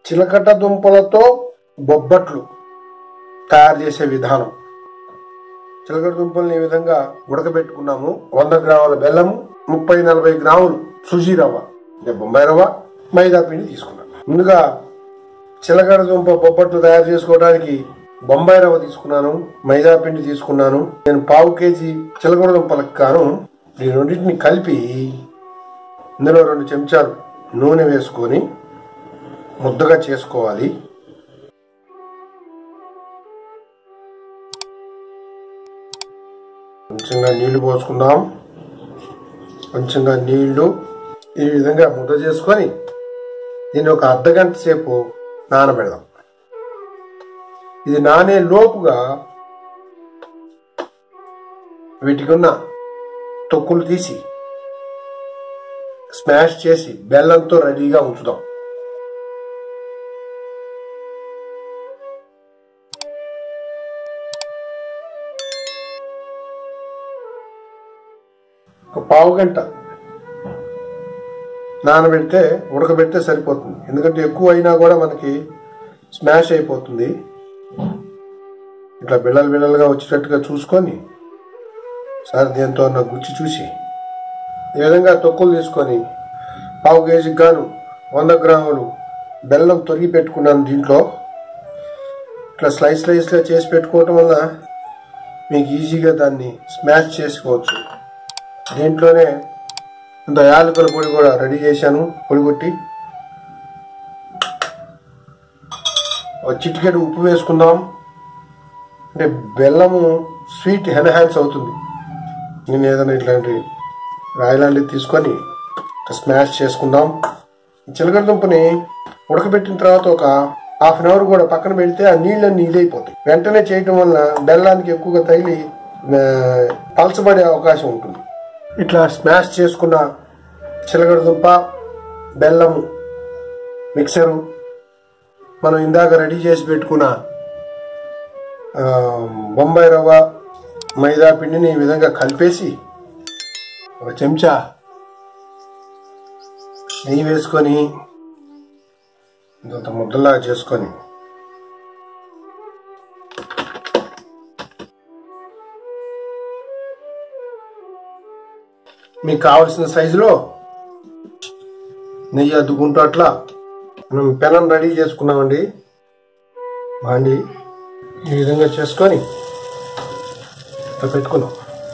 చిలకట దుంపలతో బొబ్బట్లు తయారు చేసే విధానం చిలకడ దుంపల్ని ఈ విధంగా ఉడకబెట్టుకున్నాము వంద గ్రాముల బెల్లం ముప్పై నలభై గ్రాములు సుజీ రవ్వ అంటే బొంబాయి రవ్వ మైదా పిండి తీసుకున్నాం ముందుగా చిలకడ దుంప బొబ్బట్లు తయారు చేసుకోవడానికి బొంబాయి రవ్వ తీసుకున్నాను మైదా పిండి తీసుకున్నాను నేను పావు కేజీ చిలకడ దుంపలకు గాను ఈ రెండింటిని కలిపి ఇందులో రెండు చెంచాలు నూనె వేసుకొని ముద్దగా చేసుకోవాలి కొంచెంగా నీళ్లు పోసుకుందాం కొంచెంగా నీళ్లు ఈ విధంగా ముద్ద చేసుకొని దీన్ని ఒక అర్ధ గంట సేపు నానబెడదాం ఇది నానే లోపుగా వీటికి ఉన్న తొక్కులు తీసి స్మాష్ చేసి బెల్లంతో రెడీగా ఉంచుదాం ఒక పావు గంట నానబెడితే ఉడకబెడితే సరిపోతుంది ఎందుకంటే ఎక్కువ అయినా కూడా మనకి స్మాష్ అయిపోతుంది ఇట్లా బిళ్ళలు బిళ్ళలుగా వచ్చేటట్టుగా చూసుకొని సార్ దీంతో ఉన్న గుచ్చి చూసి ఈ విధంగా తొక్కులు తీసుకొని పావు కేజీకి గాను వంద గ్రాములు బెల్లం తొరిగి పెట్టుకున్నాను దీంట్లో ఇట్లా స్లైస్ స్లైస్గా చేసి పెట్టుకోవటం వల్ల మీకు ఈజీగా దాన్ని స్మాష్ చేసుకోవచ్చు దీంట్లోనే ఇంత యాలకుల పొడి కూడా రెడీ చేశాను పొడి కొట్టి ఒక చిటికెడు ఉప్పు వేసుకుందాం అంటే బెల్లము స్వీట్ ఎన్హాన్స్ అవుతుంది నేను ఏదైనా ఇట్లాంటి రాయి లాంటివి తీసుకొని స్మాష్ చేసుకుందాం చిలకడ దుంపని ఉడకబెట్టిన తర్వాత ఒక హాఫ్ అన్ అవర్ కూడా పక్కన పెడితే ఆ నీళ్ళన్నీ ఇదైపోతాయి వెంటనే చేయటం వల్ల బెల్లానికి ఎక్కువగా తగిలి ఆ, పలచబడే అవకాశం ఉంటుంది ఇట్లా స్మాష్ చేసుకున్న చిలకడ దుంప బెల్లము మిక్సరు మనం ఇందాక రెడీ చేసి పెట్టుకున్న ఆ, బొంబాయి రవ్వ మైదా పిండిని ఈ విధంగా కలిపేసి ఒక చెంచా నెయ్యి వేసుకొని ఇంత ముద్దలా చేసుకొని మీకు కావలసిన సైజులో నెయ్యి అద్దుకుంటూ అట్లా మనం పెనం రెడీ చేసుకున్నామండి బాండి ఈ విధంగా చేసుకొని ఇట్లా పెట్టుకున్నాం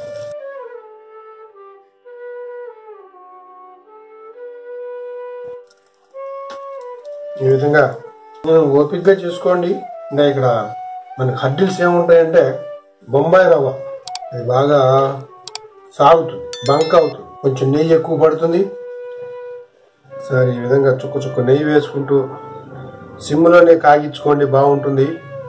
ఈ విధంగా మనం ఓపికగా చేసుకోండి ఇంకా ఇక్కడ మనకి హడ్డిల్స్ ఏముంటాయంటే బొంబాయి రవ్వ అది బాగా సాగుతుంది బంక్ అవుతుంది కొంచెం నెయ్యి ఎక్కువ పడుతుంది సరే ఈ విధంగా చుక్క చుక్క నెయ్యి వేసుకుంటూ సిమ్లోనే కాగించుకోండి బాగుంటుంది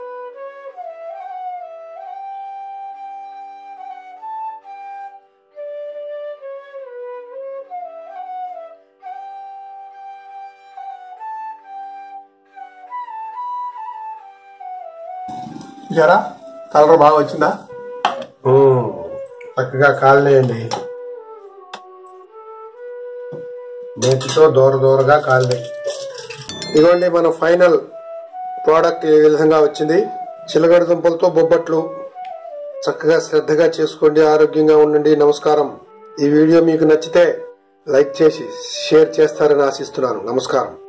జరా కలర్ బాగా వచ్చిందా మ్మ్. చక్కగా కాలినాయండి నేతితో దూర దూరగా కాలినాయి ఇదిగోండి మన ఫైనల్ ప్రోడక్ట్ ఈ విధంగా వచ్చింది చిలగడ దుంపలతో బొబ్బట్లు చక్కగా శ్రద్ధగా చేసుకోండి ఆరోగ్యంగా ఉండండి నమస్కారం ఈ వీడియో మీకు నచ్చితే లైక్ చేసి షేర్ చేస్తారని ఆశిస్తున్నాను నమస్కారం